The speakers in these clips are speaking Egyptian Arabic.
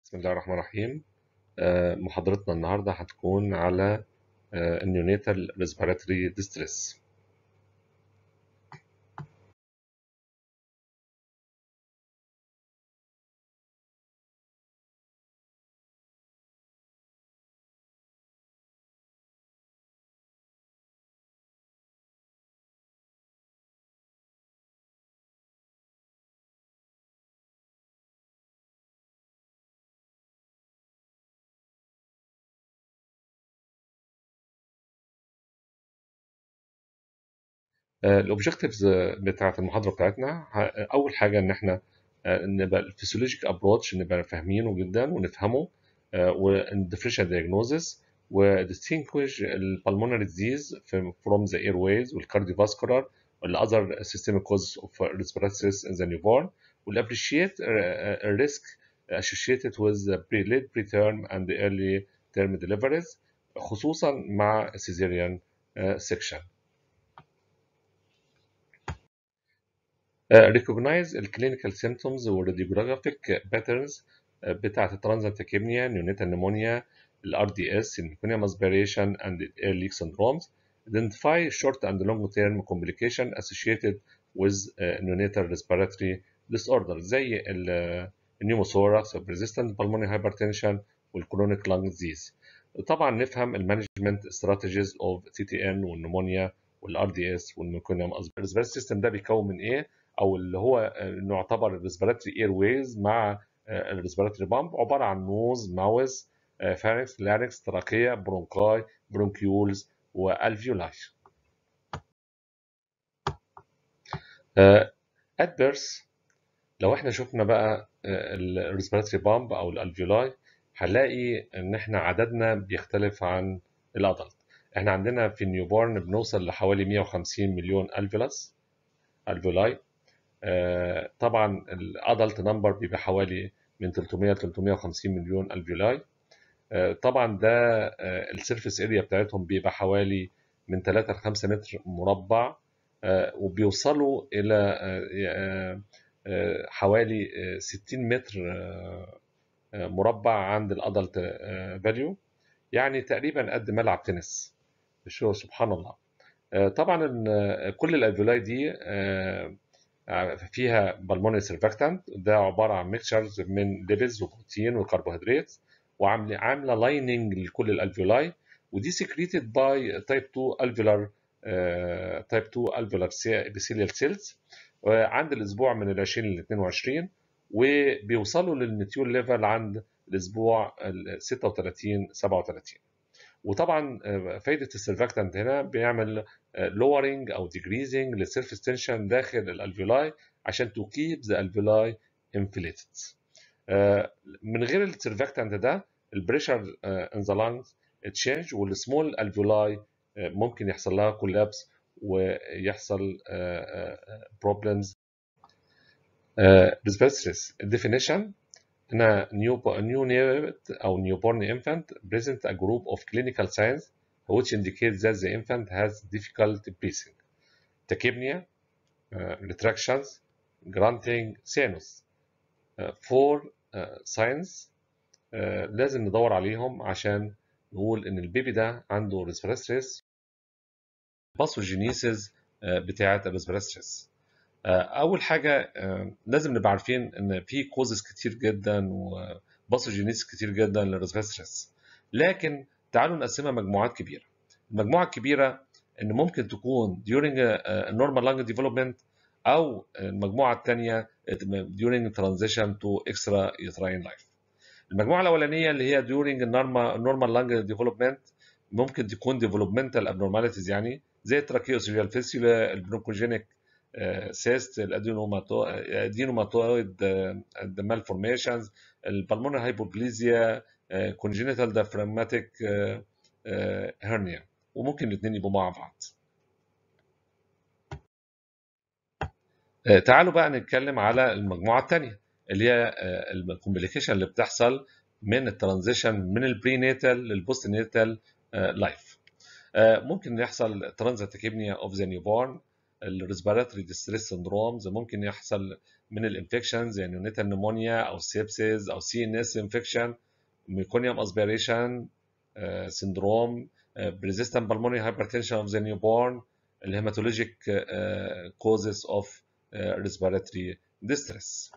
بسم الله الرحمن الرحيم آه، محاضرتنا النهاردة هتكون على النيونيتال ريسبيراتوري ديستريس الاوبجكتيفز بتاعه المحاضره بتاعتنا ه- اول حاجه ان احنا آه، نبقى الفسيولوجيك ابروتش نبقى فاهمينه جدا ونفهمه والديفرنشال دايجنوزس ودistinguish البلمونري ديزيز from the airways والكارديوفاسكولار والاذر systemic causes of respiratory stress in the newborn والappreciate risk associated with the pre late preterm and early term deliveries خصوصا مع cesarean section recognize الكلينيكال symptoms والراديوجرافيك باترنز بتاعة الترانزنت تاكيبنيا نيونيتال نيمونيا الار دي اس الميكونيوم اسبيريشن اند اير ليك syndromes identify short and long term complication associated with uh, neonatal respiratory disorder زي النيوموثوركس persistent pulmonary hypertension والchronic lung disease طبعا نفهم المانجمنت استراتيجيز اوف تي تي ان والنمونيا والار دي اس والميكونيوم اسبيريشن سيستم ده بيكون من ايه او اللي هو نعتبر الريسبيراتوري اير ويز مع الريسبيراتوري بامب عباره عن نوز ماوس فارنكس لارنكس تراكيه برونكاي برونكيولز والفيولاي ادبرس لو احنا شفنا بقى الريسبيراتوري بامب او الالفيولاي هنلاقي ان احنا عددنا بيختلف عن الادلت احنا عندنا في النيوبورن بنوصل لحوالي 150 مليون الفيولاس الفيولاي آه، طبعا الادلت نمبر بيبقى حوالي من 300 ل 350 مليون الفيولاي آه، طبعا ده السيرفيس اريا بتاعتهم بيبقى حوالي من 3 ل 5 متر مربع آه، وبيوصلوا الى آه، آه، حوالي 60 متر آه، آه، مربع عند الادلت فاليو يعني تقريبا قد ملعب تنس شو سبحان الله آه، طبعا إن كل الالفيولاي دي آه، فيها بالمونري سيرفاكتانت ده عباره عن ميكشرز من ليبيدز وبروتين وكربوهيدرات وعامله عامله لايننج لكل الالفيولاي ودي سكريتد باي تايب 2 الفيولار تايب 2 الفيولار ابيثيليال سيلز عند الاسبوع من ال 20 ل 22 وبيوصلوا للميتيول ليفل عند الاسبوع ال 36 37 وطبعا فايده السيرفاكتانت هنا بيعمل لورنج او ديكريزنج للسيرفيس تنشن داخل الالفيولاي عشان تو كيب ذا الفيولاي انفليتد من غير السيرفاكتانت ده البريشر ان ذا لانجز تشينج والسمول الفيولاي ممكن يحصل لها كولابس ويحصل بروبلمز ريسبيرتوريس definition in a new neonate أو newborn infant present a group of clinical signs which indicate that the infant has difficulty breathing. Tachypnea, uh, retractions, grunting, sinus. Uh, four uh, signs uh, لازم ندور عليهم عشان نقول إن البيبي ده عنده respiratory باثوجينيسيس بتاعة الريسبيراتوريس اول حاجه لازم نبقى عارفين ان في كوزز كتير جدا وباثوجينيس كتير جدا للريسبيراتوريس لكن تعالوا نقسمها مجموعات كبيره المجموعه الكبيره ان ممكن تكون during normal lung development او المجموعه الثانيه during transition to extra uterine life المجموعه الاولانيه اللي هي during normal normal lung development ممكن تكون developmental abnormalities يعني زي التراكيوسيريال فيسيولا البرونكوجينيك سيست الادينوماتويد مالفورميشنز البلمونر هايبوجليزيا كونجينيتال دافراماتيك هرنيا وممكن الاثنين يبقوا مع بعض تعالوا بقى نتكلم على المجموعه الثانيه اللي هي الكومبليكيشن اللي بتحصل من الترانزيشن من البري للبوست نيتال لايف ممكن يحصل ترانزيت تكيبنيا اوف ذا نيو بورن الريسبيراتوري ديستريس سندرومز ممكن يحصل من الانفكشن زي نيونيتال نمونيا او سيبسيز او سي ان اس انفكشن ميكونيوم اسبيريشن سندروم persistent pulmonary hypertension of the newborn الهيماتولوجيك causes of respiratory distress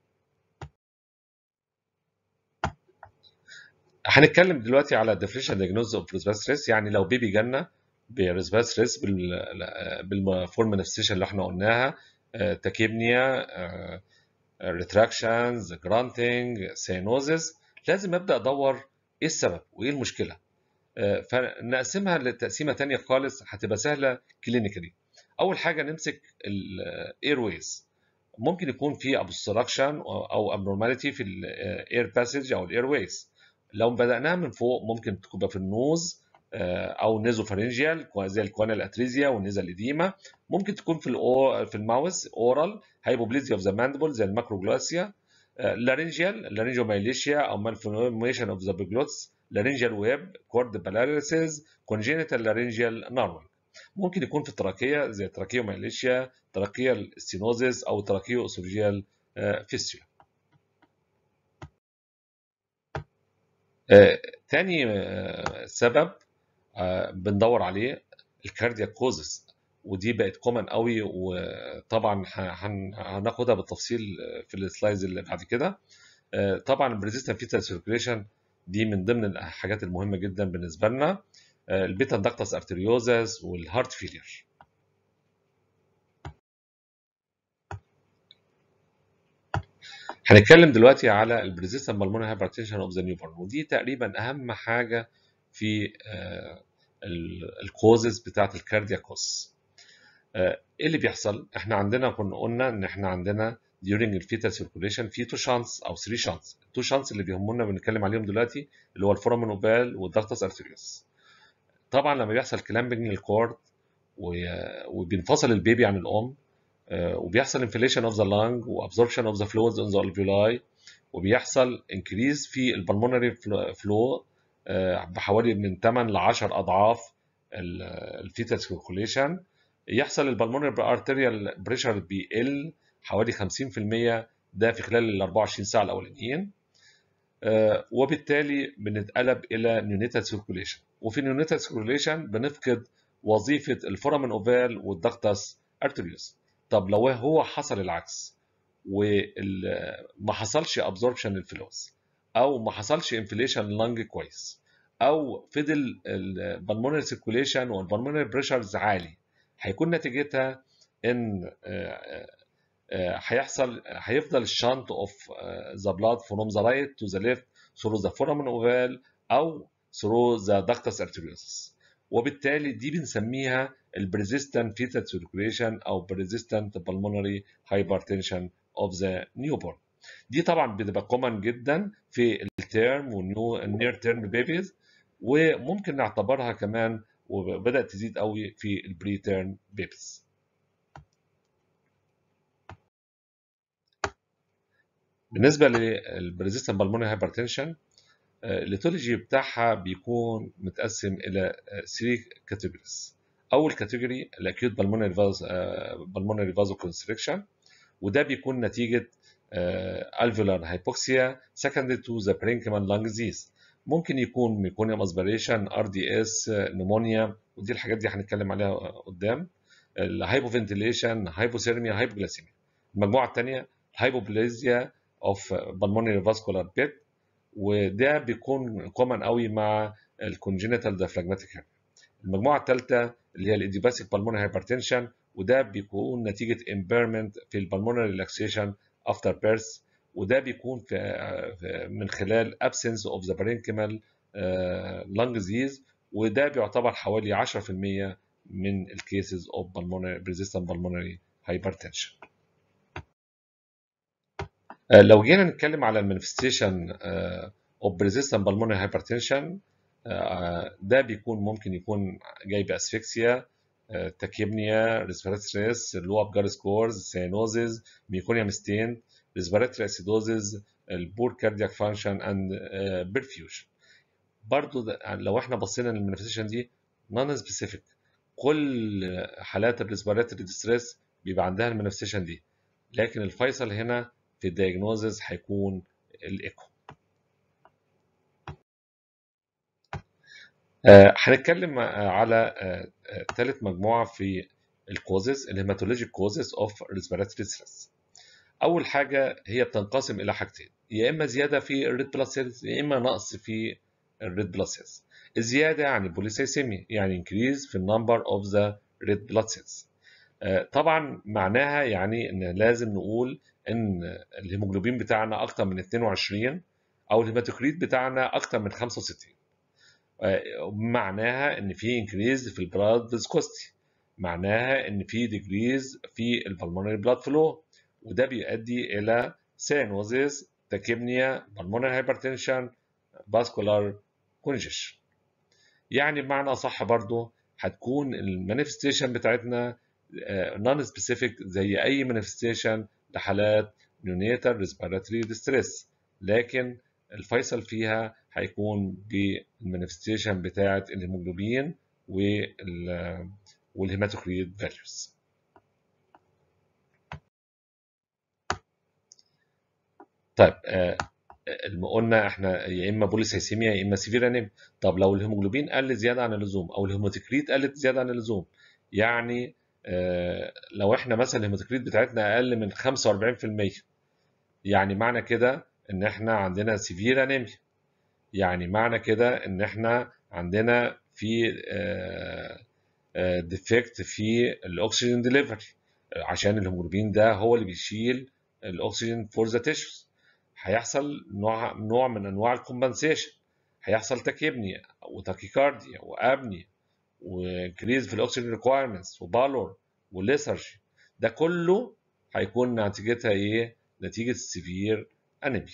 هنتكلم دلوقتي على differential diagnosis of respiratory stress يعني لو بيبي جالنا بريسبيراتوري ستريس بالفورم manifestation اللي احنا قلناها تاكيبنيا ريتراكشنز جرانتنج سينوزز لازم ابدا ادور ايه السبب وايه المشكله فنقسمها لتقسيمه ثانيه خالص هتبقى سهله كلينيكالي اول حاجه نمسك الاير ويز ممكن يكون في obstruction او abnormality في الاير باسج او الاير ويز لو بدأناها من فوق ممكن تبقى في النوز او نيزوفارنجيال زي الكوانا اتريزيا والنيزا الاديما ممكن تكون في الأو... في الماوس اورال هايبوبليزيا اوف ذا ماندبل زي الماكروجلاسيا لارنجيال لارنجيومايليشيا او مالفورميشن اوف ذا بيجلوتس لارنجيال ويب كورد بالاريسيز كونجينيتال لارنجيال نارمال ممكن يكون في التراكيه زي تراكيومايليشيا تراكيال ستينوزيس او تراكيو اسوفيجيال فيستيولا تاني سبب بندور عليه الكاردياك كوزس ودي بقت كومن قوي وطبعا هناخدها بالتفصيل في السلايدز اللي بعد كده طبعا البريزيستنت فيتال سيركيوليشن دي من ضمن الحاجات المهمه جدا بالنسبه لنا البيتا داكتس ارتريوزس والهارت فيلير هنتكلم دلوقتي على البريزيستنت بالمونري هايبرتنشن اوف ذا نيوبورن ودي تقريبا اهم حاجه في الكوزز بتاعت الكاردياكوس ايه اللي بيحصل احنا عندنا كنا قلنا ان احنا عندنا during الفيتال سيركوليشن في تو شانس او 3 شانس التو شانس اللي بيهمنا بنتكلم عليهم دلوقتي اللي هو الفورامين اوبال والدارتس ارتريوس طبعا لما بيحصل كلامبنج للكورد وبينفصل البيبي عن الام وبيحصل انفليشن اوف ذا لانج وابزوربشن اوف ذا فلويدز اون ذا الفيولاي وبيحصل انكريز في البلمونري فلو بحوالي من 8 ل 10 اضعاف الفيتال سيركوليشن يحصل البلمونري ارتريال بريشر بيقل حوالي 50% ده في خلال ال 24 ساعه الاولانيين وبالتالي بنتقلب الى نيونيتال سيركوليشن وفي نيونيتال سيركوليشن بنفقد وظيفه الفورامين اوفال والدكتس ارتريوس طب لو هو حصل العكس وما حصلش ابزوربشن للفلوس او ما حصلش انفليشن لانج كويس او فضل البلمونري سيركوليشن والبلمونري بريشرز عالي هيكون نتيجتها ان هيحصل هيفضل الشانت اوف ذا بلاد فروم ذا رايت تو ذا ليفت ثرو ذا فورامين اوفال او ثرو ذا داكتس ارتريوسس وبالتالي دي بنسميها البريزيستنت فيتال سيركوليشن او بريزيستنت بالمونري هايبرتنشن اوف ذا نيوبورن دي طبعا بتبقى كومن جدا في التيرم والنيو النير تيرم بيبيز وممكن نعتبرها كمان وبدات تزيد قوي في البري تيرم بيبيز بالنسبه للبريزيستنت بالمونري هايبرتنشن الليتولوجي بتاعها بيكون متقسم الى 3 كاتيجوريز اول كاتيجوري الاكيوت بالمونري فاز بالمونري فازو كونستريكشن وده بيكون نتيجه الفولار هايبوكسيا secondary to the parenchymal lung disease ممكن يكون ميكونيوم اسبريشن ار دي اس نمونيا ودي الحاجات دي هنتكلم عليها قدام الهايبوفنتيليشن هايبوثيرميا هايبوجلاسيميا المجموعه الثانيه الهايبوبليزيا اوف بالمونري فاسكولار بيت وده بيكون كومن قوي مع الكونجينيتال ديافراجماتيك المجموعه الثالثه اللي هي الايديوباثيك بالمونري هايبرتنشن وده بيكون نتيجه امبيرمنت في البلمونري ريلاكسيشن افتر بيرث وده بيكون في من خلال absence of the parenchymal lung disease وده بيعتبر حوالي 10% من الكيسز of pulmonary persistent pulmonary hypertension. لو جينا نتكلم على المانيفستيشن of persistent pulmonary hypertension ده بيكون ممكن يكون جاي باسفكسيا تاكيبنيا ريسبيراتوري ستريس لو اب جار سكورز سينوزز ميكونيوم ستين respiratory acidosis البور كاردياك فانكشن اند برفيوجن برضو لو احنا بصينا للمانيفستيشن دي نون سبيسيفيك كل حالات الريسبيراتوري ديستريس بيبقى عندها المانيفستيشن دي لكن الفيصل هنا في الدياجنوزز هيكون الايكو آه، هنتكلم على ثالث مجموعه في الكوزز الهيماتولوجيك كوزز اوف ريسبيراتوري ستريس اول حاجه هي بتنقسم الى حاجتين يا اما زياده في الريد بلاد سيلز يا اما نقص في الريد بلاد سيلز الزياده يعني بوليسيسيميا يعني انكريز في النمبر اوف ذا ريد بلاد سيلز طبعا معناها يعني ان لازم نقول ان الهيموجلوبين بتاعنا اكتر من 22 او الهيماتوكريت بتاعنا اكتر من 65 معناها ان في انكريز في البلاد فيسكوستي معناها ان في ديكريز في البلمونري بلاد فلو وده بيؤدي الى سينوزيس تاكيبنيا بالمونري هايبرتنشن فاسكولار كونجيشن يعني بمعنى اصح برضو هتكون المانيفستيشن بتاعتنا نون سبيسيفيك زي اي مانيفستيشن لحالات نيونيتال ريسبيراتوري ديستريس لكن الفيصل فيها هيكون بالمانيفستيشن بتاعه الهيموجلوبين والهيماتوكريت فاليوز طيب قلنا احنا يا اما بوليسيسيميا يا اما سيفير انيميا طب لو الهيموجلوبين قل زياده عن اللزوم او الهيماتوكريت قلت زياده عن اللزوم يعني اه لو احنا مثلا الهيماتوكريت بتاعتنا اقل من 45% يعني معنى كده ان احنا عندنا سيفير انيميا يعني معنى كده ان احنا عندنا في ديفكت في الاكسجين ديليفري عشان الهيموجلوبين ده هو اللي بيشيل الاكسجين فور ذا تيشوز هيحصل نوع نوع من انواع الكومبنسيشن هيحصل تاكيبنيا وتاكيكارديا وابنيا وانكريز في الاكسجين ريكوايرمنتس وبالور وليسرجي ده كله هيكون نتيجتها ايه؟ نتيجه السيفير انيميا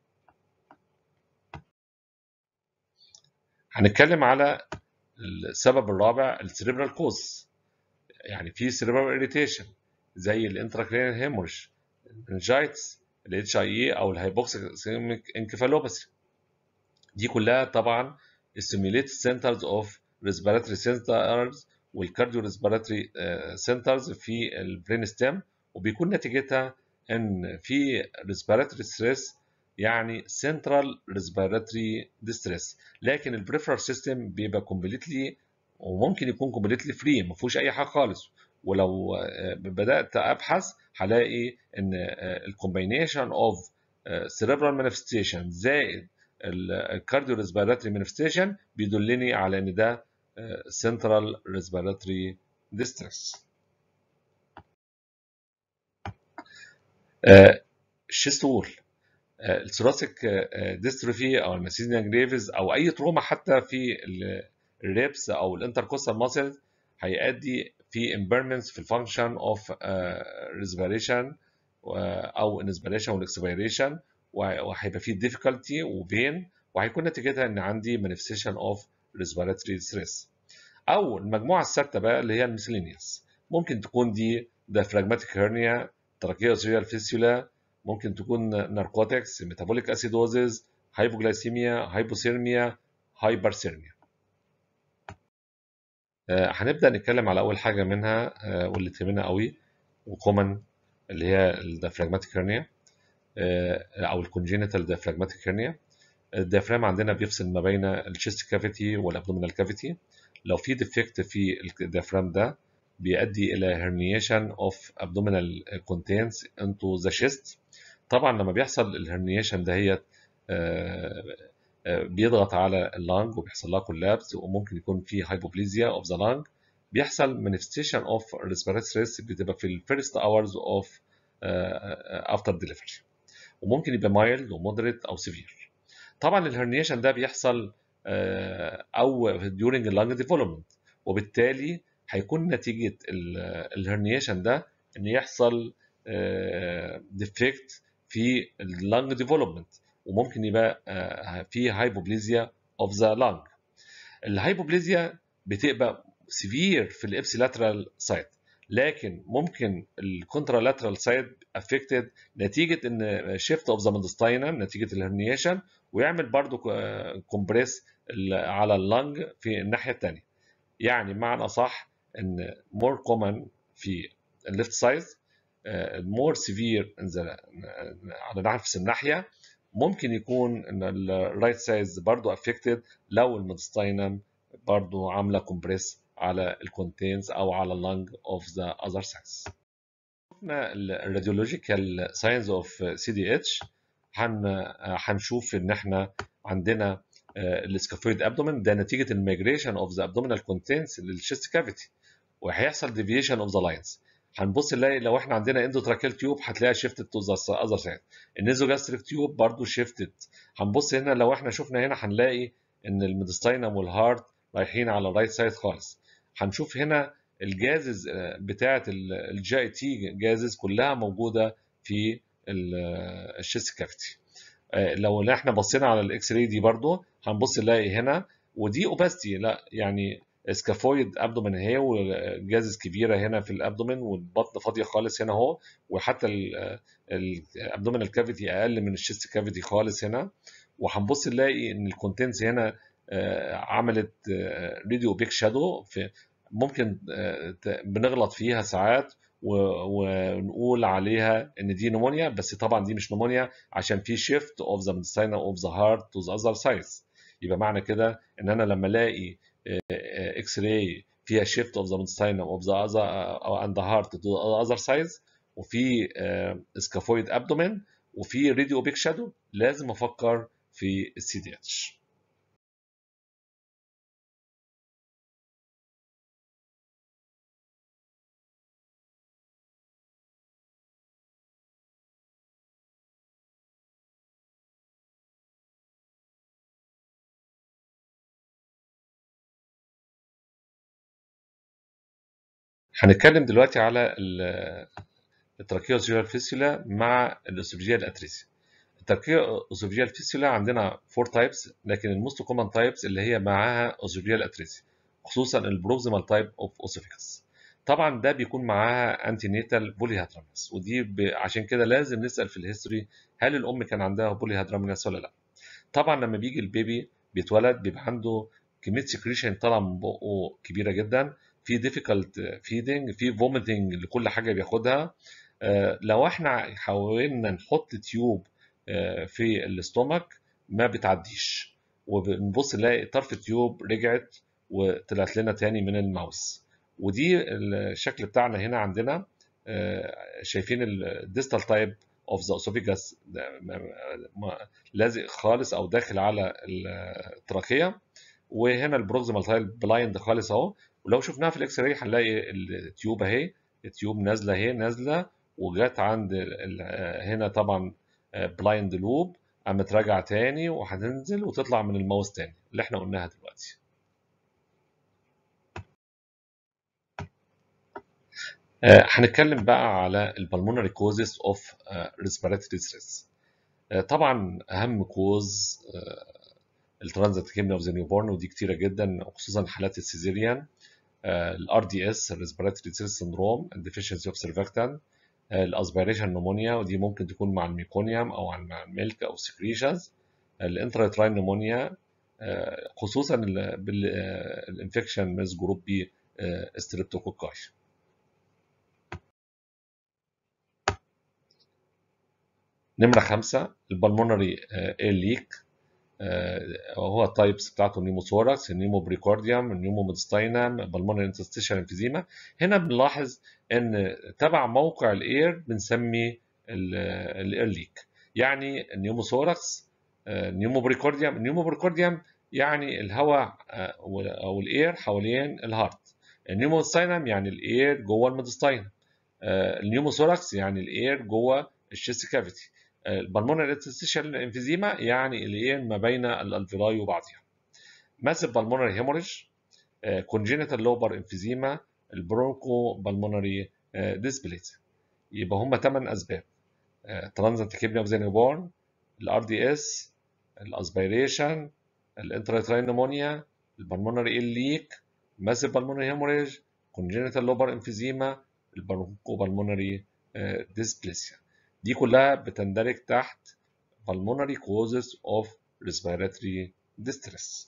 هنتكلم على السبب الرابع السيريبرال كوز يعني في سيريبرال اريتيشن زي الانتراكرينال هيمورج المنجايتس الاتش اي اي او الهايبوكسيميك انكفالوباثي دي كلها طبعا stimulate centers of respiratory centers والكارديو ريسبيراتوري سنترز في البرين ستيم وبيكون نتيجتها ان في ريسبيراتوري ستريس يعني سنترال ريسبيراتوري ديستريس لكن البريفرال سيستم بيبقى كومبليتلي وممكن يكون كومبليتلي فري ما فيهوش اي حاجه خالص ولو بدات ابحث هلاقي ان الكومبينيشن اوف cerebral manifestation زائد الكارديو ريسبيراتوري مانيفستيشن بيدلني على ان ده سنترال ريسبيراتوري ديستريس الشيست وول الثوراسيك ديستروفي او الماسيزنيا جريفز او اي تروما حتى في الريبس او الانتركوستال ماسل هيؤدي في impairments في الفانكشن اوف ريسبيريشن او انسبيريشن والاكسبيريشن وهيبقى فيه difficulty وبين وهيكون نتيجتها ان عندي manifestation of respiratory stress او المجموعه الثالثه بقى اللي هي الميسلينيوس ممكن تكون دي diaphragmatic hernia tracheostomial fistula ممكن تكون ناركوتكس ميتابوليك اسيدوزز هايبوجلايسيميا هايبوثيرميا هايبرثيرميا آه هنبدا نتكلم على اول حاجه منها آه واللي تهمنا قوي وكومن اللي هي الديافراجماتيك هيرنيا آه او الكونجينيتال ديافراجماتيك هيرنيا الديافرام عندنا بيفصل ما بين الشيست كافيتي والابدومينال كافيتي لو في ديفكت في الديافرام ده بيؤدي الى herniation of abdominal contents into the chest طبعا لما بيحصل الهرنيشن دهيت بيضغط على اللانج وبيحصل لها كولابس وممكن يكون في هايبوبليزيا اوف ذا لانج بيحصل manifestation اوف respiratory stress بتبقى في الفيرست اورز اوف افتر ديليفري وممكن يبقى مايلد ومودريت او سيفير طبعا الهرنيشن ده بيحصل او during اللانج ديفلوبمنت وبالتالي هيكون نتيجه الهرنيشن ده ان يحصل ديفكت في اللانج ديفلوبمنت وممكن يبقى في هايبوبليزيا اوف ذا لانج الهايبوبليزيا بتبقى سيفير في الابسيلاترال سايد لكن ممكن الكونترالاترال سايد افكتد نتيجه ان شيفت اوف ذا ميدستاينم نتيجه الهرنيشن ويعمل برضو كومبريس على اللنج في الناحيه الثانيه يعني معنى صح ان مور كومن في الليفت سايد more severe على نفس الناحيه ممكن يكون ان الرايت سايز برضو افكتد لو الميدستاينم برضو عامله كومبريس على الكونتينز او على اللنج اوف ذا اذر سايز شفنا الراديولوجيكال ساينز اوف سي دي اتش هنشوف ان احنا عندنا السكافويد ابدومين ده نتيجه الميجريشن اوف ذا ابدومينال كونتينز للشيست كافيتي وهيحصل ديفيشن اوف ذا لاينز هنبص نلاقي لو احنا عندنا اندوتراكيال تيوب هتلاقيها شيفتد تو ذا اذر سايد النيزوجاستريك تيوب برضو شيفتد هنبص هنا لو احنا شفنا هنا هنلاقي ان الميدستاينم والهارت رايحين على الرايت سايد خالص هنشوف هنا الجازز بتاعه الجي تي جازز كلها موجوده في الشيست كافيتي لو احنا بصينا على الاكس راي دي برضو هنبص نلاقي هنا ودي اوباستي لا يعني سكافويد ابدومين اهي وجازز كبيره هنا في الابدومين والبطن فاضيه خالص هنا اهو وحتى الابدومينال كافيتي اقل من الشيست كافيتي خالص هنا وهنبص نلاقي ان الكونتنتس هنا عملت راديو بيك شادو في ممكن بنغلط فيها ساعات ونقول عليها ان دي نمونيا بس طبعا دي مش نمونيا عشان في شيفت اوف ذا ميدستاينا اوف ذا هارت تو ذا اذر سايز يبقى معنى كده ان انا لما الاقي اكس راي فيها شيفت اوف ذا ميدستاينا اوف ذا اذر اند ذا هارت تو ذا اذر سايز وفي سكافويد ابدومين وفي راديو بيك شادو لازم افكر في السي دي اتش هنتكلم دلوقتي على التراكيوزيال فيسيولا مع الاسوفجيال اتريسيا التراكيوزيال فيسيولا عندنا فور تايبس لكن الموست كومن تايبس اللي هي معاها اسوفجيال اتريسيا خصوصا البروكسيمال تايب اوف اوسوفيكس طبعا ده بيكون معاها انتينيتال بوليهادرامنس ودي ب... عشان كده لازم نسال في الهيستوري هل الام كان عندها بوليهادرامنس ولا لا طبعا لما بيجي البيبي بيتولد بيبقى عنده كميه سكريشن طالعه من بقه كبيره جدا في ديفيكالت فيدنج في فوميتنج لكل حاجه بياخدها لو احنا حاولنا نحط تيوب في الاستومك ما بتعديش وبنبص نلاقي طرف التيوب رجعت وطلعت لنا تاني من الماوس ودي الشكل بتاعنا هنا عندنا شايفين الديستال تايب اوف ذا اسوفيجاس لازق خالص او داخل على التراكيه وهنا البروكسيمال تايب بلايند خالص اهو ولو شفناها في الاكس راي هنلاقي التيوب اهي التيوب نازله اهي نازله وجت عند هنا طبعا بلايند لوب قامت راجعه تاني وهتنزل وتطلع من الماوس تاني اللي احنا قلناها دلوقتي هنتكلم بقى على البلمونري كوزز اوف ريسبيراتوري ستريس طبعا اهم كوز الترانزيت كيميا اوف ذا نيو بورن ودي كتيره جدا خصوصا حالات السيزيريان الار دي اس الريسبيراتوري ستريس سندروم الديفيشنسي اوف سيرفكتان الاسبيريشن نمونيا ودي ممكن تكون مع الميكونيوم او مع الميلك او سكريشنز الانتراتراين نمونيا خصوصا بالانفكشن ميز جروب بي ستريبتوكوكاي نمرة خمسة البلمونري اير ليك وهو التايبس بتاعته النيموثوركس النيمو بريكورديوم النيمو ميدستاينم بالمونري انتستيشن انفيزيما هنا بنلاحظ ان تبع موقع الاير بنسمي الاير ليك يعني النيموثوركس نيمو بريكورديوم النيمو بريكورديوم يعني الهواء او الاير حوالين الهارت النيمو ميدستاينم يعني الاير جوه الميدستاينم النيموثوركس يعني الاير جوه الشيست كافيتي البلمونري انتستيشن انفيزيما يعني الايه ما بين الالفيلاي وبعضها ماسيف بالمونري هيموريج كونجينيتال لوبر انفيزيما البرونكو بالمونري ديسبليت يبقى هم ثمان اسباب ترانزنت كيبنيا اوف ذا نيوبورن الار دي اس الاسبيريشن الانتراتراين نمونيا البلمونري ال ليك ماسيف بالمونري هيموريج كونجينيتال لوبر انفيزيما البرونكو بالمونري ديسبليسيا دي كلها بتندرج تحت pulmonary causes of respiratory distress.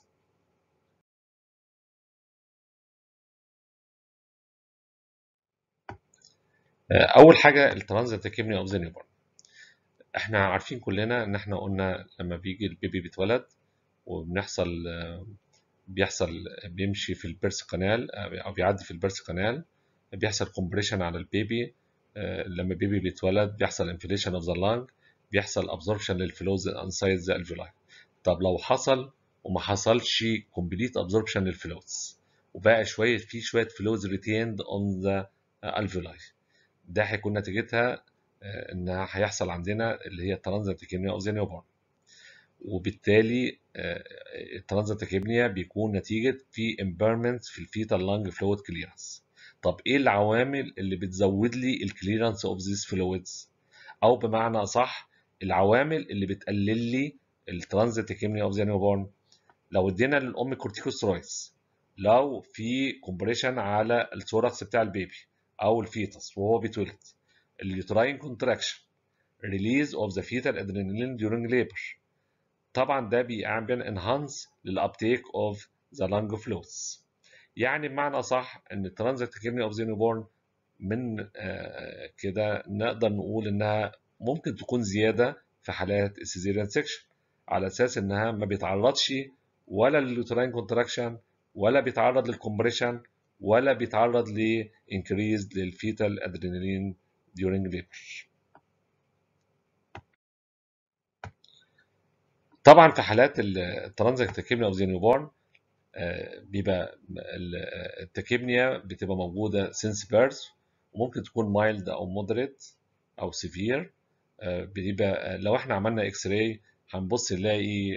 اول حاجه الترانزيت كيمني اوف ذا نيوبورن احنا عارفين كلنا ان احنا قلنا لما بيجي البيبي بيتولد وبنحصل بيحصل بيمشي في البيرس قنال او بيعدي في البيرس قنال بيحصل كومبريشن على البيبي لما البيبي بيتولد بيحصل انفليشن اوف ذا لانج بيحصل ابزوربشن للفلوز انسايد ذا الفيولاي طب لو حصل وما حصلش كومبليت ابزوربشن للفلوز وبقى شويه في شويه فلوز ريتيند اون ذا الفيولاي ده هيكون نتيجتها انها هيحصل عندنا اللي هي الترانزيت كيميا اوف ذا نيوبورن وبالتالي الترانزيت كيميا بيكون نتيجه في امبيرمنت في الفيتال لانج فلويد كليرنس طب ايه العوامل اللي بتزود لي الكليرنس اوف ذيس فلويدز او بمعنى اصح العوامل اللي بتقلل لي الترانزيت كيميا اوف ذا نيوبورن لو ادينا للام كورتيكوسترويدز لو في كومبريشن على الثوركس بتاع البيبي او الفيتس وهو بيتولد اليوتراين كونتراكشن ريليز اوف ذا فيتال ادرينالين during labor طبعا ده بيعمل انهانس للابتيك اوف ذا لانج فلوز يعني بمعنى صح ان الترانزيت كيميا اوف ذا نيوبورن من آه كده نقدر نقول انها ممكن تكون زياده في حالات السيزيريان سيكشن على اساس انها ما بيتعرضش ولا لليوتراين كونتراكشن ولا بيتعرض للكومبريشن ولا بيتعرض لانكريز للفيتال ادرينالين during labor طبعا في حالات الترانزيت تاكيبنيا اوف ذا نيوبورن بيبقى التاكيبنيا بتبقى موجوده سينس بيرث وممكن تكون مايلد او مودريت او سيفير بيبقى لو احنا عملنا اكس راي هنبص نلاقي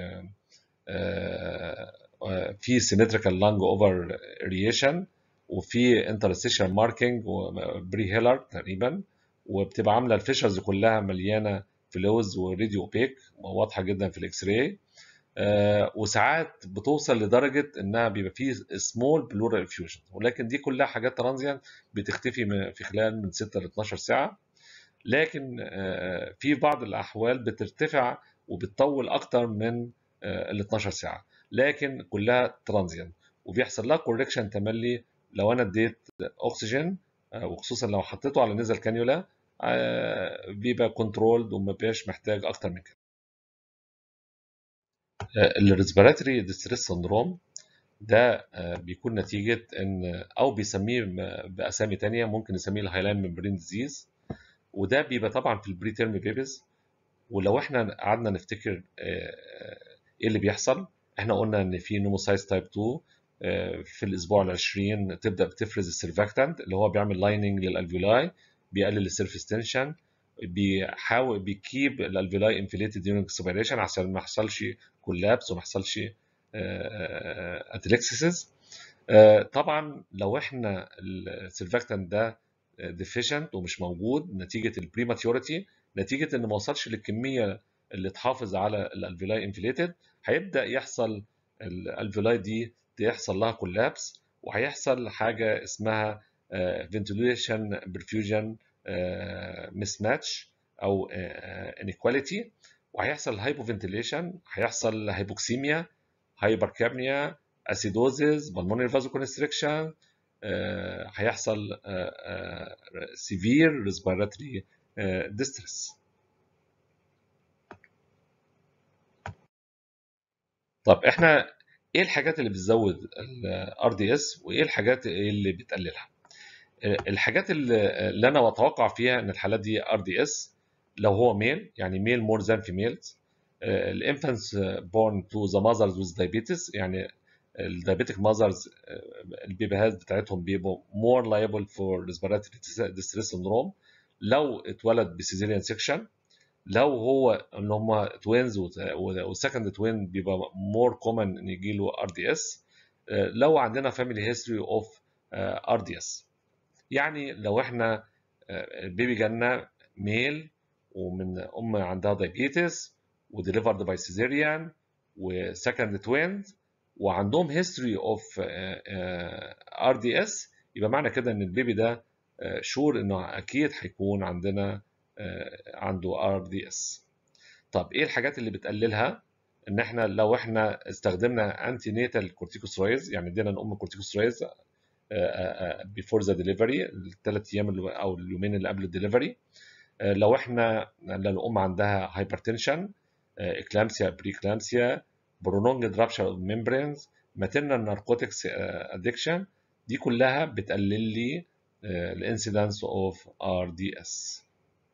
في سيمتريكال لانج اوفر ريشن وفي انترستيشن ماركينج وبري هيلر تقريبا وبتبقى عامله الفيشرز كلها مليانه فلوز وريديو اوبيك واضحه جدا في الاكس راي آه وساعات بتوصل لدرجه انها بيبقى فيه سمول بلورال افيوجن ولكن دي كلها حاجات ترانزيان بتختفي في خلال من 6 ل 12 ساعه لكن آه في بعض الاحوال بترتفع وبتطول اكتر من آه ال 12 ساعه لكن كلها ترانزيان وبيحصل لها كوركشن تملي لو انا اديت اكسجين وخصوصا لو حطيته على نزل كانيولا بيبقى كنترولد وما بيبقاش محتاج اكتر من كده الريسبيراتوري ديستريس سندروم ده بيكون نتيجة ان او بيسميه باسامي تانية ممكن نسميه الهايلاين ممبرين ديزيز وده بيبقى طبعا في البري تيرم بيبيز ولو احنا قعدنا نفتكر ايه اللي بيحصل احنا قلنا ان في نوموسايز تايب 2 في الاسبوع العشرين تبدا بتفرز السيرفاكتانت اللي هو بيعمل لايننج للالفيولاي بيقلل السيرفيس تنشن بيحاول بيكيب الالفيولاي انفليتد ديورنج سبيريشن عشان ما يحصلش كولابس وما يحصلش اتلكسيسز طبعا لو احنا السيرفاكتانت ده ديفيشنت ومش موجود نتيجه البريماتيوريتي نتيجه ان ما وصلش للكميه اللي تحافظ على الالفيولاي انفليتد هيبدا يحصل الالفيولاي دي يحصل لها كولابس وهيحصل حاجه اسمها فنتيليشن برفيوجن مس ماتش او انيكواليتي وهيحصل هايبوفنتيليشن هيحصل هايبوكسيميا هايبركابنيا اسيدوزيز بالمونري فازوكونستريكشن هيحصل سيفير ريسبيراتوري ديستريس طب احنا ايه الحاجات اللي بتزود الار دي اس وايه الحاجات اللي بتقللها الحاجات اللي انا بتوقع فيها ان الحالات دي ار دي اس لو هو ميل يعني ميل مور ذان فيميلز الانفانتس بورن تو ذا ماذرز ويز دايابيتس يعني الدايابيتك ماذرز البيبيهات بتاعتهم بيبقوا مور لايبل فور ريسبيراتوري ديستريس سندروم لو اتولد بسيزيريان سيكشن لو هو ان هم توينز والسكند توين بيبقى مور كومن ان يجي له ار دي اس لو عندنا فاميلي هيستوري اوف ار دي اس يعني لو احنا البيبي جالنا ميل ومن ام عندها دايابيتس وديليفرد باي سيزيريان وسكند توينز وعندهم هيستوري اوف ار دي اس يبقى معنى كده ان البيبي ده شور انه اكيد هيكون عندنا عنده ار دي اس طب ايه الحاجات اللي بتقللها ان احنا لو احنا استخدمنا انتي نيتال كورتيكوسترويدز يعني ادينا الام كورتيكوسترويدز بيفور ذا ديليفري الثلاث ايام اللي- او اليومين اللي قبل الدليفري لو احنا لو الام عندها هايبرتنشن اكلامسيا بريكلامسيا prolonged rupture of membranes maternal narcotics addiction دي كلها بتقلل لي الانسيدنس اوف ار دي اس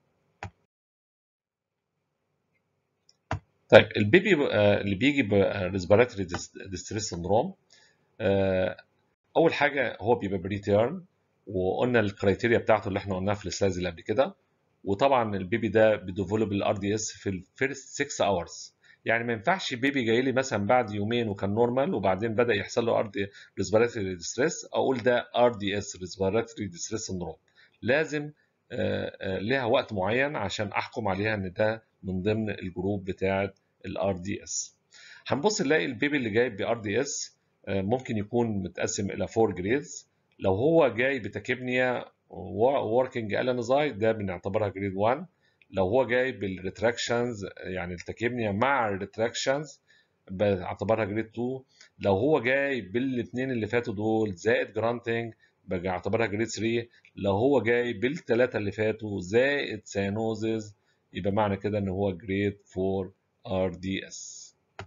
طيب البيبي آه، اللي بيجي بريسبيراتوري ديستريس سندروم اول حاجه هو بيبقى بريتيرن وقلنا الكرايتيريا بتاعته اللي احنا قلناها في السلايدز اللي قبل كده وطبعا البيبي ده بيديفلوب الار دي اس في الفيرست 6 اورز يعني ما ينفعش بيبي جاي لي مثلا بعد يومين وكان نورمال وبعدين بدا يحصل له ار دي ريسبيراتوري ديستريس اقول ده ار دي اس ريسبيراتوري ديستريس سندروم لازم آه، آه، ليها وقت معين عشان احكم عليها ان ده من ضمن الجروب بتاعه الار دي اس هنبص نلاقي البيبي اللي جاي بار دي اس ممكن يكون متقسم الى 4 جريدز لو هو جاي بتاكيبنيا وركينج الانزايد ده بنعتبرها جريد 1 لو هو جاي بالريتراكشنز يعني التاكيبنيا مع الريتراكشنز بعتبرها جريد 2 لو هو جاي بالاثنين اللي فاتوا دول زائد جرانتنج بعتبرها جريد 3 لو هو جاي بالثلاثه اللي فاتوا زائد سيانوزز يبقى معنى كده ان هو جريد 4 ار دي اس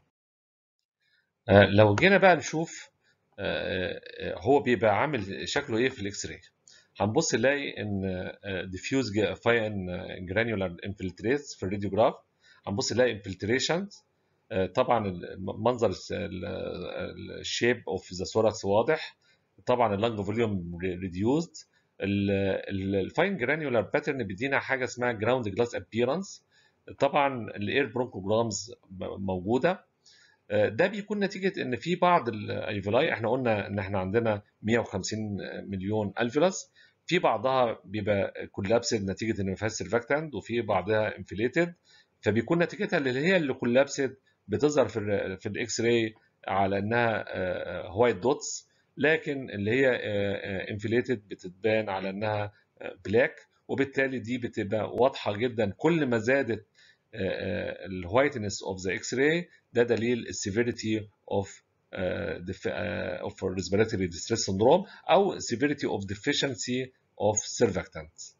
لو جينا بقى نشوف آه، آه، هو بيبقى عامل شكله ايه في الاكس راي هنبص نلاقي ان ديفيوز فاين جرانيولار انفلتريتس في الراديوجراف هنبص نلاقي انفلتريشنز طبعا منظر الشيب اوف ذا ثوركس واضح طبعا اللنج فوليوم ريديوزد الفاين جرانيولار باترن بيدينا حاجه اسمها جراوند جلاس ابييرنس طبعا الاير برونكوجرامز موجوده ده بيكون نتيجه ان في بعض الالفيولاي احنا قلنا ان احنا عندنا 150 مليون الفيولاس في بعضها بيبقى كولابسد نتيجه ان ما فيهاش سيرفاكتاند وفي بعضها انفليتد فبيكون نتيجتها اللي هي اللي كولابسد بتظهر في ال في الاكس راي على انها وايت دوتس لكن اللي هي انفليتد بتتبان على انها بلاك وبالتالي دي بتبقى واضحه جدا كل ما زادت الوايتنس اوف ذا اكس راي ده دليل السيفيريتي اوف اوف ريسبيراتوري ديستريس سندروم او severity of deficiency of surfactant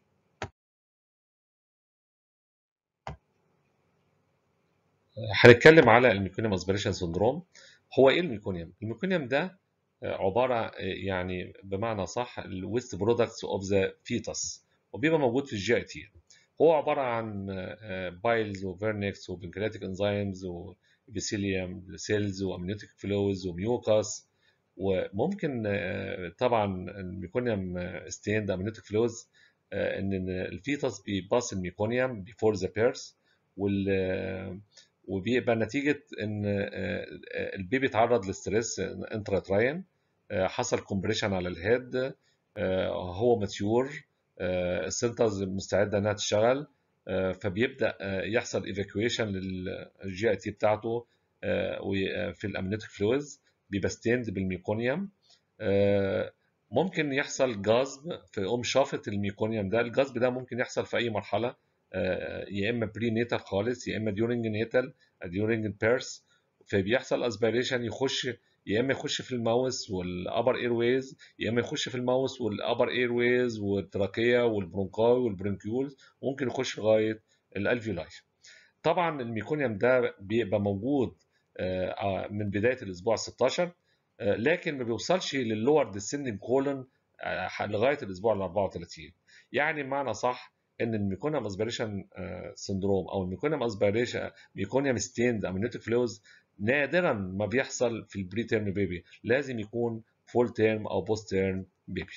هنتكلم على الميكونيوم اسبريشن سندروم هو ايه الميكونيوم الميكونيوم ده عباره يعني بمعنى صح الويست برودكتس اوف ذا فيتس وبيبقى موجود في الجي اي تي هو عباره عن بايلز وفيرنكس وبنكرياتيك انزيمز وبيسيليوم سيلز وامنيوتيك فلوز وميوكاس وممكن طبعا الميكونيوم ستيند امنيوتيك فلوز ان الفيتس بيباص الميكونيوم بيفور ذا بيرس وال وبيبقى نتيجه ان البيبي اتعرض لستريس انتراتراين حصل كومبريشن على الهيد هو ماتيور السنترز مستعده انها تشتغل فبيبدا يحصل ايفاكويشن للجي اي تي بتاعته في الامنيوتيك فلويدز بيبقى ستيند بالميكونيوم ممكن يحصل جذب فيقوم شافط الميكونيوم ده الجذب ده ممكن يحصل في اي مرحله يا اما بري نيتال خالص يا اما ديورنج نيتال ديورنج بيرس فبيحصل اسبيريشن يخش يا اما يخش في الماوس والابر اير ويز يا اما يخش في الماوس والابر اير ويز والتراكيه والبرونكاي والبرونكيولز ممكن يخش لغايه الالفيولاي طبعا الميكونيوم ده بيبقى موجود من بدايه الاسبوع 16 لكن ما بيوصلش للور ديسندنج كولون لغايه الاسبوع ال 34 يعني بمعنى صح ان الميكونيوم اسبيريشن سندروم او الميكونيوم اسبيريشن ميكونيوم ستيند امنيوتيك فلوز نادرا ما بيحصل في البري تيرم بيبي لازم يكون فول تيرم او بوست تيرم بيبي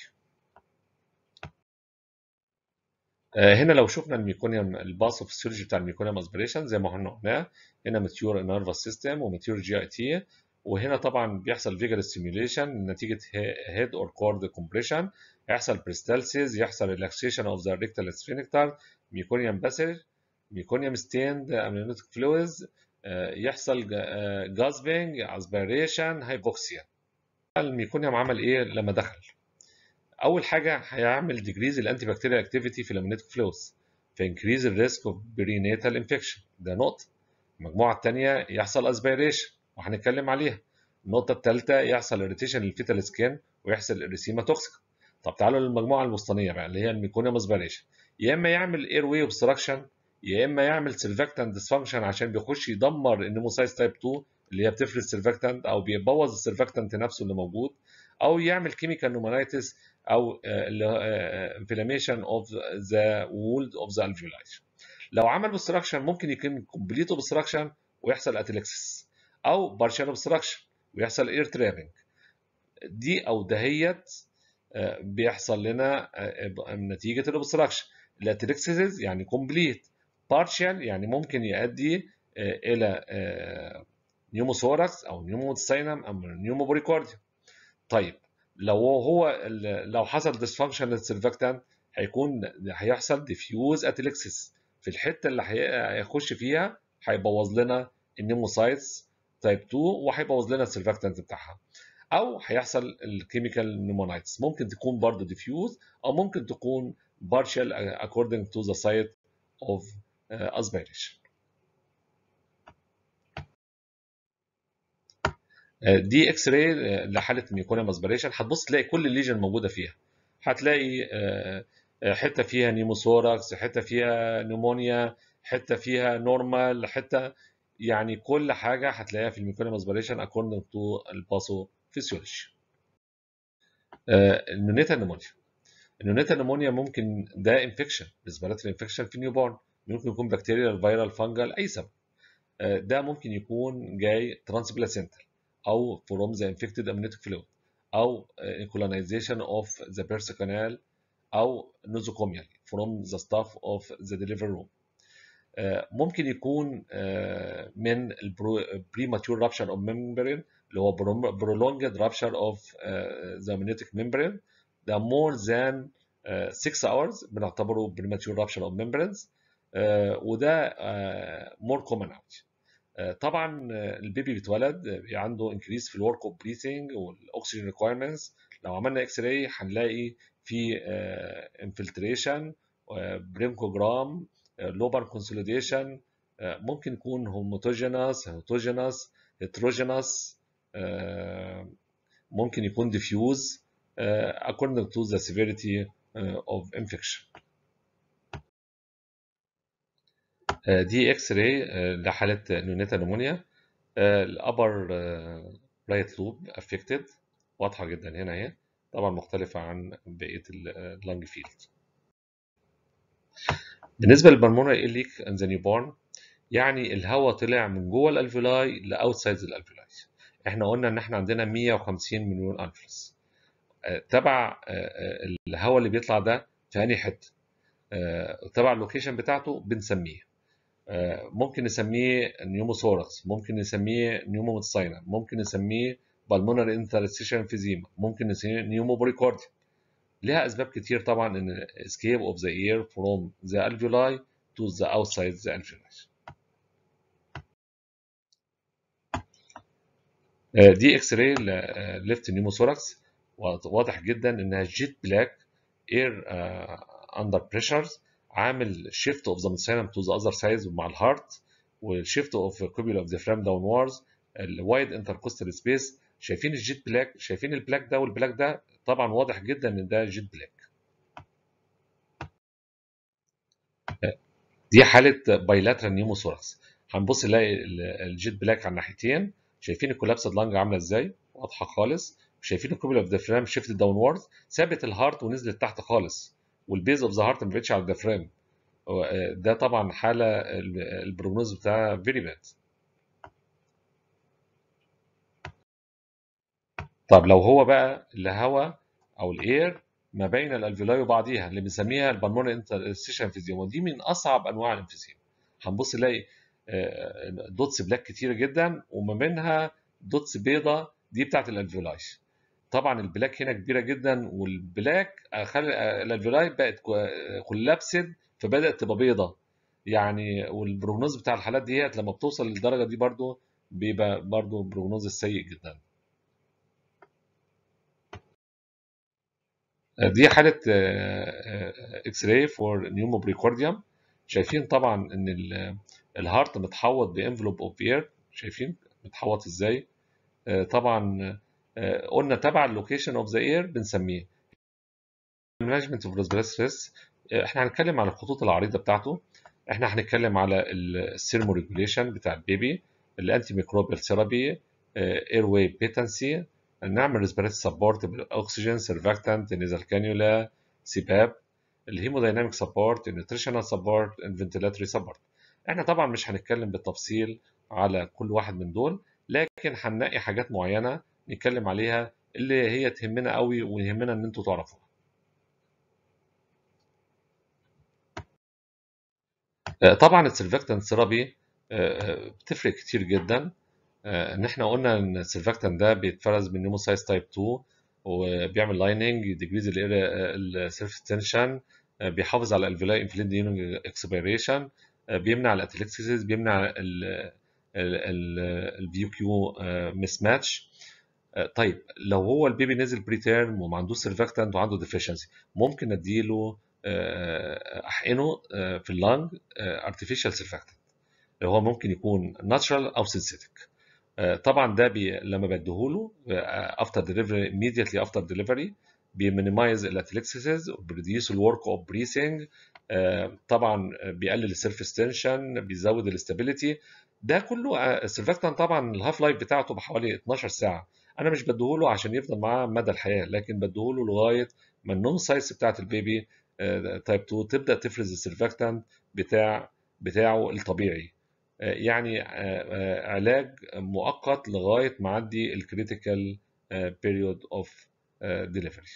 هنا لو شفنا الميكونيوم الباث فيسيولوجي بتاع الميكونيوم اسبيريشن زي ما احنا قلنا هنا ماتيور نيرفس سيستم وماتيور جي اي تي وهنا طبعا بيحصل فيجر ستيميوليشن نتيجه هيد اور كورد كومبريشن يحصل بريستالسيز يحصل ريلاكسيشن اوف ذا ريكتال سفينكتر ميكونيوم باسج ميكونيوم ستيند امنيوتيك فلويدز يحصل جازبنج اسبيريشن هايبوكسيا الميكونيوم عمل ايه لما دخل اول حاجه هيعمل ديجريز الانتي بكتيريال اكتيفيتي في الامنيوتيك فلويدز فانكريز الريسك اوف برينيتال انفكشن ده نقطه المجموعه الثانيه يحصل اسبيريشن وهنتكلم عليها النقطه الثالثه يحصل اريتيشن للفيتال سكين ويحصل اريسيما توكسيك طب تعالوا للمجموعه الموسطنيه بقى اللي هي الميكونيوم اسبيريشن يا اما يعمل اير واي اوبستراكشن يا اما يعمل سيرفكتانت ديسفانكشن عشان بيخش يدمر النيموسايز تايب 2 اللي هي بتفرز سيرفكتانت او بيبوظ السيرفكتانت نفسه اللي موجود او يعمل كيميكال نومونايتس او انفلاميشن اوف ذا وولد اوف ذا الفيولاي لو عمل اوبستراكشن ممكن يكون كومبليت اوبستراكشن ويحصل اتلكسس او بارشال اوبستراكشن ويحصل اير ترابنج دي او دهيت بيحصل لنا نتيجه الاوبستراكشن الاتلكسس يعني كومبليت بارشال يعني ممكن يؤدي الى نيوموثوركس او نيوموتسينم او نيوموبريكارديوم طيب لو هو لو حصل ديسفانكشن للسيرفكتانت هيكون هيحصل ديفيوز اتلكسس في الحته اللي هيخش فيها هيبوظ لنا النيموسايتس تايب 2 وهيبوظ لنا السيرفكتانت بتاعها او هيحصل الكيميكال نيمونايتس ممكن تكون برضه ديفيوز او ممكن تكون partial according to the site of uh, aspiration دي اكس راي لحاله ميكونيوم اسبريشن هتبص تلاقي كل الليجن موجوده فيها هتلاقي حته فيها نيموثوركس حته فيها نيمونيا حته فيها نورمال حته يعني كل حاجه هتلاقيها في الميكونيوم اسبريشن اكوردنج تو الباسو فيسيولوجي النونيتا نيمونيا النونيتا نيمونيا ممكن ده انفكشن ريسبيراتوري انفكشن في نيو بورن ممكن يكون بكتيريال فيرال فانجل اي سبب ده ممكن يكون جاي ترانسبلاسنتال او from the infected amniotic fluid او colonization of the Persa canal او nosocomial from the staff of the delivery room ممكن يكون من premature rupture of membrane اللي هو prolonged rupture of the amniotic membrane ده more than 6 hours بنعتبره premature rupture of membranes وده more common out طبعا البيبي بيتولد عنده انكريس في الورك اوف بريثنج والاكسجين ريكويرمنتس لو عملنا اكس راي هنلاقي في انفلتريشن بريمكوجرام لوبر كونسوليديشن ممكن يكون هوموتوجينس هيتوجينس هيتروجينس ممكن يكون ديفيوز according to the severity of infection دي اكس راي لحاله نونيتا نمونيا الابر رايت لوب افكتد واضحه جدا هنا اهي طبعا مختلفه عن بقيه اللانج فيلد بالنسبه للبلمونري إليك ان ذا نيوبورن يعني الهواء طلع من جوه الالفيولاي لاوتسايد الالفيولاي احنا قلنا ان احنا عندنا 150 مليون الفلس تبع الهواء اللي بيطلع ده في انهي حته تبع اللوكيشن بتاعته بنسميه ممكن نسميه نيوموثوركس ممكن نسميه نيومومتساينا ممكن نسميه بالمونري انترستيشن فيزيما ممكن نسميه نيوموبريكارديا لها اسباب كتير طبعا ان escape of the air from the alveoli to the outside the alveoli دي اكس راي ليفت نيوموثوركس واضح جدا انها جيت بلاك اير اندر بريشرز عامل شيفت اوف ذا ميثايلم تو ذا اذر سايد مع الهارت والشيفت اوف كوبيول اوف ذا فرام داون وارز الوايد انتركوستال سبيس شايفين الجيت بلاك شايفين البلاك ده والبلاك ده طبعا واضح جدا ان ده جيت بلاك دي حاله بايلاترال نيوموثوركس هنبص نلاقي الجيت بلاك على الناحيتين شايفين الكولابسد لانج عامله ازاي واضحه خالص شايفين الكوبيول اوف ذا فرام شيفت داون وارز ثابت الهارت ونزلت تحت خالص والبيز اوف ذا هارت ما بقتش على الديافرام ده طبعا حاله البروجنوز بتاعها فيري باد طب لو هو بقى الهواء او الاير ما بين الالفيولاي وبعضيها اللي بنسميها البلمونري انترستيشن فيزيوم ودي من اصعب انواع الانفيزيم هنبص نلاقي دوتس بلاك كتيره جدا وما بينها دوتس بيضه دي بتاعت الالفيولاي طبعا البلاك هنا كبيره جدا والبلاك خلى الالفيولاي بقت كولابسد فبدات تبقى بيضه يعني والبروجنوز بتاع الحالات ديت لما بتوصل للدرجه دي برضو بيبقى برضو بروجنوز سيء جدا دي حاله اكس راي فور نيوموبريكارديوم شايفين طبعا ان الهارت متحوط بانفلوب اوف اير شايفين متحوط ازاي طبعا قلنا تبع اللوكيشن اوف ذا اير بنسميه مانجمنت اوف ريسبيراتوري ستريس احنا هنتكلم على الخطوط العريضه بتاعته احنا هنتكلم على السيرمو ريجوليشن بتاع البيبي الانتي ميكروبيال ثيرابي اير واي بيتنسي نعمل ريسبيراتوري سبورت بالاكسجين سيرفاكتانت نيزال كانيولا سباب الهيمودايناميك سبورت النيوتريشنال سبورت الفنتيلاتوري سبورت احنا طبعا مش هنتكلم بالتفصيل على كل واحد من دول لكن هنلاقي حاجات معينه نتكلم عليها اللي هي تهمنا قوي ويهمنا ان انتوا تعرفوها طبعا السيرفكتان ثيرابي بتفرق كتير جدا ان احنا قلنا ان السيرفكتان ده بيتفرز من نيموسايز تايب 2 وبيعمل لايننج ديجريز السيرف تنشن بيحافظ على الفيلاي انفلين ديونج اكسبيريشن بيمنع الاتلكسيس بيمنع الفيو كيو مس ماتش طيب لو هو البيبي نزل بري تيرم وما عندوش سيرفكتانت وعنده ديفيشنسي ممكن اديله احقنه في اللنج ارتفيشال سيرفكتانت اللي هو ممكن يكون ناتشرال او سينثيتك طبعا ده بي لما بديهوله افتر ديليفري immediately افتر ديليفري بيمينيمايز الاتلكسيسز وبريديوس الورك اوف بريسنج طبعا بيقلل السيرفيس تنشن بيزود الاستابيليتي ده كله السيرفكتان طبعا الهاف لايف بتاعته بحوالي 12 ساعه انا مش بديهوله عشان يفضل معاه مدى الحياه لكن بديهوله لغايه ما النون سايز بتاعت البيبي تايب 2 تبدا تفرز السيرفكتان بتاع بتاعه الطبيعي يعني علاج مؤقت لغايه ما عدي الكريتيكال بيريود اوف ديليفري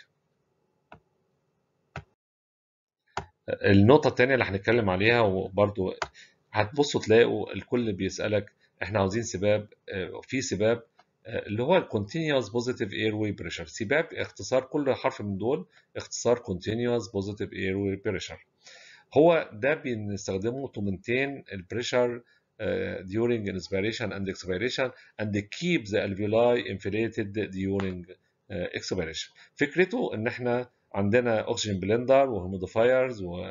النقطة الثانية اللي هنتكلم عليها وبرضو هتبصوا تلاقوا الكل بيسألك احنا عاوزين سباب في سباب اللي هو الكونتينيوس بوزيتيف اير واي بريشر سباب اختصار كل حرف من دول اختصار كونتينيوس بوزيتيف اير واي بريشر هو ده بنستخدمه to maintain البريشر during inspiration and expiration and keep the alveoli inflated during expiration فكرته ان احنا عندنا اوكسجين بلندر وهيموديفايرز و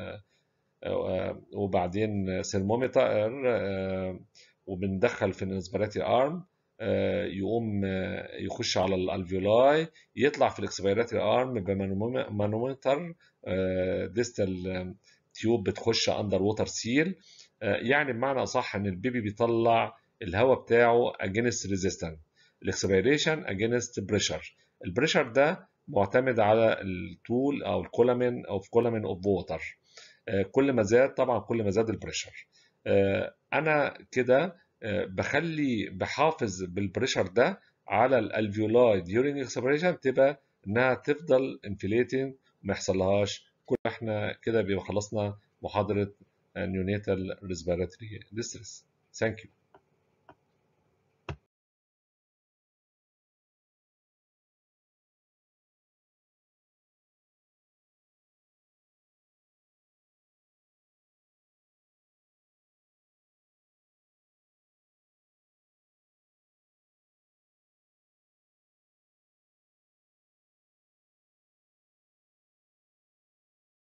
وبعدين ثرمومتر وبندخل في الانسبيراتي ارم يقوم يخش على الالفيولاي يطلع في الاكسبيراتي ارم بمانومتر ديستال تيوب بتخش اندر ووتر سيل يعني بمعنى اصح ان البيبي بيطلع الهواء بتاعه اجينست ريزيستنت الاكسبيريشن اجينست بريشر البريشر ده معتمد على الطول او الكولامين او كولامين اوف ووتر كل ما زاد طبعا كل ما زاد البريشر انا كده بخلي بحافظ بالبريشر ده على الالفيولاي ديورينج اكسبيريشن تبقى انها تفضل انفليتنج وما يحصلهاش كل احنا كده بيبقى خلصنا محاضره neonatal respiratory distress. Thank you.